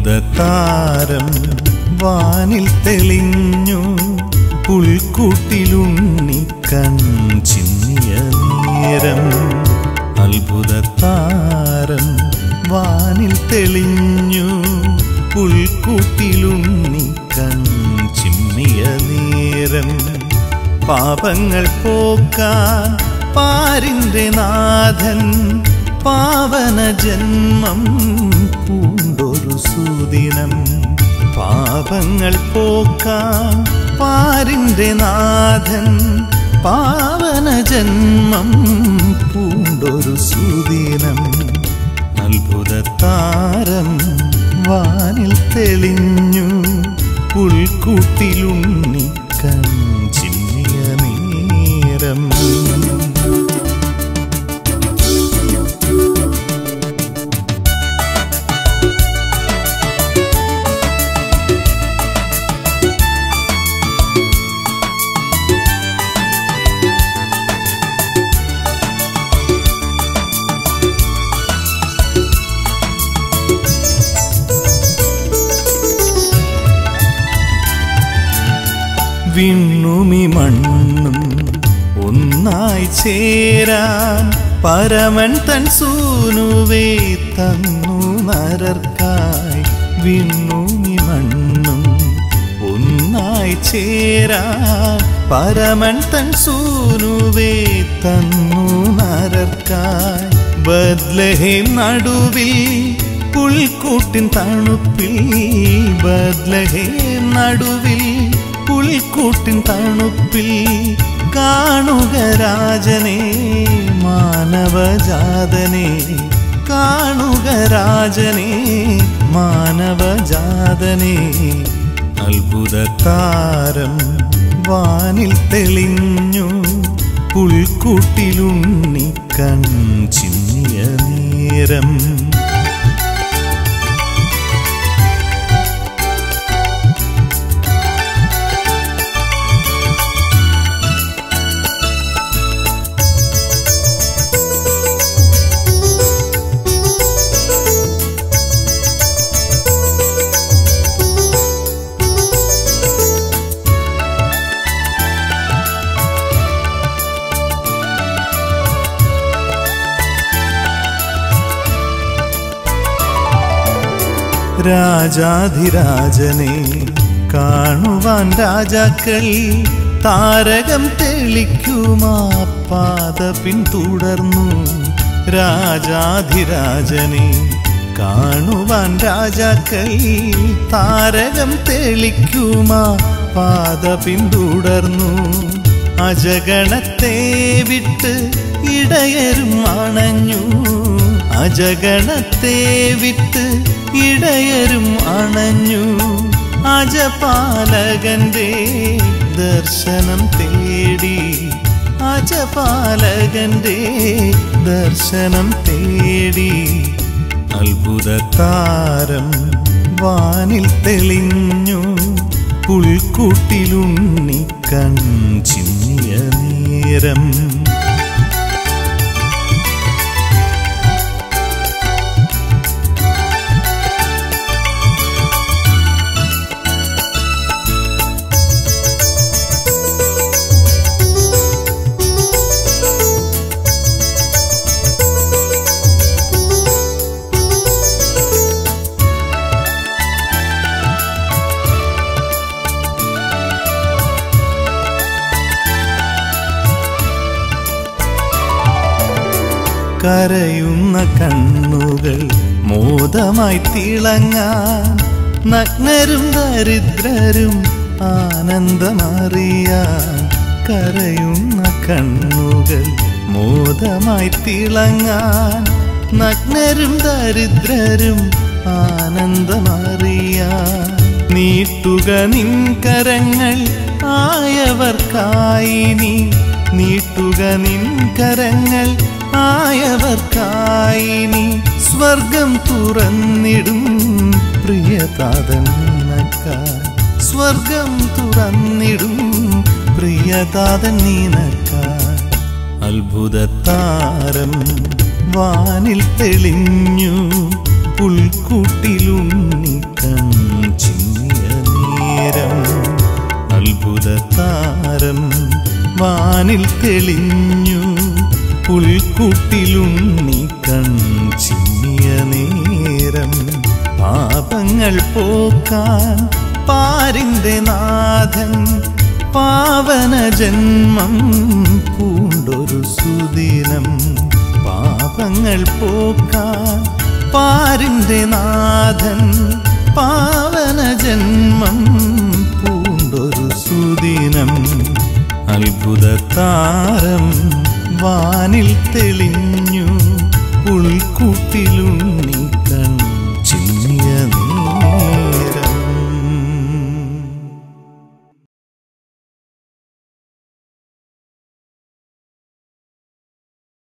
അത്ഭുതത്താരം വാനിൽ തെളിഞ്ഞു പുൽക്കൂട്ടിലുണ്ണി കൺചിന്നിയ നേരം അത്ഭുതത്താരം വാനിൽ തെളിഞ്ഞു പുൽക്കൂട്ടിലുണ്ണി കൺചിമ്മിയ നേരം പാപങ്ങൾ പോക്കാൻ പാരിന്റെ നാഥൻ പാവന ജന്മം പൂണ്ടൊരു സുദിനം പാപങ്ങൾ പോക്കാൻ പാരിന്റെ നാഥൻ പാവന ജന്മം പൂണ്ടൊരു സുദിനം അത്ഭുതത്താരം വാനിൽ തെളിഞ്ഞു പുൽക്കൂട്ടിലുണ്ണി കഞ്ചിന്നിയ നേരം വിണ്ണുമി മണ്ണും ഒന്നായി ചേരാൻ പരമൻ തൻ സൂനുവേ തന്നു നരർക്കായി വിണ്ണുമി മണ്ണും ഒന്നായി ചേരാൻ പരമൻ തൻ സൂനുവേ തന്നു നരർക്കായി ബദ്ലഹേം നടുവിൽ പുൽക്കൂട്ടിൻ തണുപ്പിൽ ബദ്ലഹേം നടുവിൽ പുൽക്കൂട്ടിൻ തണുപ്പിൽ കാണുക രാജനെ മാനവജാതനെ കാണുക രാജനെ മാനവജാതനെ അത്ഭുതത്താരം വാനിൽ തെളിഞ്ഞു പുൽക്കൂട്ടിലുണ്ണി കൺചിന്നിയ നേരം രാജാധിരാജനെ കാണുവാൻ രാജാക്കൾ താരകം തെളിക്കുമാ പാത പിന്തുടർന്നു രാജാധിരാജനെ കാണുവാൻ രാജാക്കൾ താരകം തെളിക്കുമാ പാത പിന്തുടർന്നു അജഗണത്തെ വിട്ട് ഇടയരും അണഞ്ഞു അജഗണത്തെ വിട്ട് ഇടയരും അണഞ്ഞു അജപാലകന്റെ ദർശനം തേടി അജപാലകന്റെ ദർശനം തേടി അത്ഭുതത്താരം വാനിൽ തെളിഞ്ഞു പുൽക്കൂട്ടിലുണ്ണി കൺചിന്നിയ നേരം കരയുന്ന കണ്ണുകൾ മോദമായി തിളങ്ങാൻ നഗ്നരും ദരിദ്രരും ആനന്ദമറിയാൻ കരയുന്ന കണ്ണുകൾ മോദമായി തിളങ്ങാൻ നഗ്നരും ദരിദ്രരും ആനന്ദമറിയാൻ നീട്ടുക നിൻ കരങ്ങൾ ആയവർക്കായി നീ നീട്ടുക നിൻ കരങ്ങൾ ആയവർക്കായി നീ സ്വർഗം തുറന്നിടും പ്രിയതാതൻ നിനക്കായി സ്വർഗം തുറന്നിടും പ്രിയതാതൻ നിനക്കായി അത്ഭുതത്താരം വാനിൽ തെളിഞ്ഞു പുൽക്കൂട്ടിലുണ്ണി വാനിൽ തെളിഞ്ഞു പുൽക്കൂട്ടിലുണ്ണി കൺചിമ്മിയ നേരം പാപങ്ങൾ പോക്കാൻ പാരിന്റെ നാഥൻ പാവന ജന്മം പൂണ്ടൊരു സുദിനം പാപങ്ങൾ പോക്കാൻ പാരിന്റെ നാഥൻ പാവന ജന്മം പൂണ്ടൊരു സുദിനം അത്ഭുത താരം വാനിൽ തെളിഞ്ഞു ഉൾക്കൂട്ടിലുണ്ണി